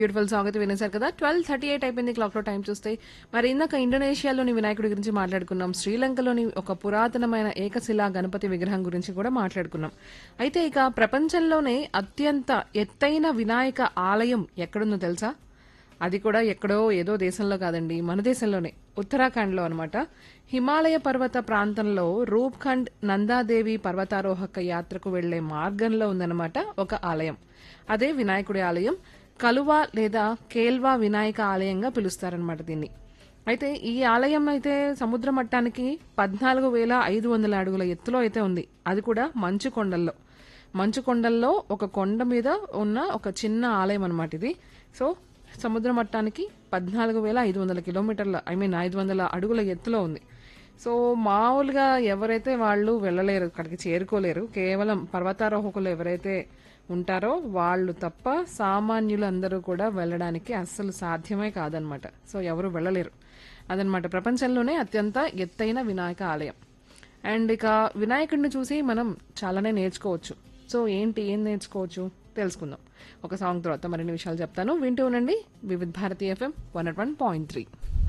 beautiful song అయితే వినేశారు కదా ట్వెల్వ్ థర్టీ ఎయిట్ అయిపోయింది క్లాక్ లో టైం చూస్తే మరి ఇందాక ఇండోనేషియాలోని వినాయకుడి గురించి మాట్లాడుకున్నాం శ్రీలంకలోని ఒక పురాతనమైన ఏకశిలా గణపతి విగ్రహం గురించి కూడా మాట్లాడుకున్నాం అయితే ఇక ప్రపంచంలోనే అత్యంత ఎత్తైన వినాయక ఆలయం ఎక్కడుందో తెలుసా అది కూడా ఎక్కడో ఏదో దేశంలో కాదండి మన దేశంలోనే ఉత్తరాఖండ్లో అనమాట హిమాలయ పర్వత ప్రాంతంలో రూప్ఖండ్ నందాదేవి పర్వతారోహక యాత్రకు వెళ్లే మార్గంలో ఉందన్నమాట ఒక ఆలయం అదే వినాయకుడి ఆలయం కలువ లేదా కేల్వా వినాయక ఆలయంగా పిలుస్తారనమాట దీన్ని అయితే ఈ ఆలయం అయితే సముద్ర మట్టానికి పద్నాలుగు వేల ఐదు వందల అడుగుల ఎత్తులో అయితే ఉంది అది కూడా మంచు కొండల్లో మంచు కొండల్లో ఒక కొండ మీద ఉన్న ఒక చిన్న ఆలయం అనమాట ఇది సో సముద్ర మట్టానికి పద్నాలుగు వేల ఐదు వందల కిలోమీటర్ల ఐ మీన్ ఐదు వందల అడుగుల ఎత్తులో ఉంది సో మామూలుగా ఎవరైతే వాళ్ళు వెళ్ళలేరు అక్కడికి చేరుకోలేరు కేవలం పర్వతారోహకులు ఎవరైతే ఉంటారో వాళ్ళు తప్ప సామాన్యులు అందరూ కూడా వెళ్ళడానికి అస్సలు సాధ్యమే కాదనమాట సో ఎవరు వెళ్ళలేరు అదనమాట ప్రపంచంలోనే అత్యంత ఎత్తైన వినాయక ఆలయం అండ్ ఇక వినాయకుడిని చూసి మనం చాలానే నేర్చుకోవచ్చు సో ఏంటి ఏం నేర్చుకోవచ్చు తెలుసుకుందాం ఒక సాంగ్ తర్వాత మరిన్ని విషయాలు చెప్తాను వింటూ ఉండండి Vividh Bharati FM one one point three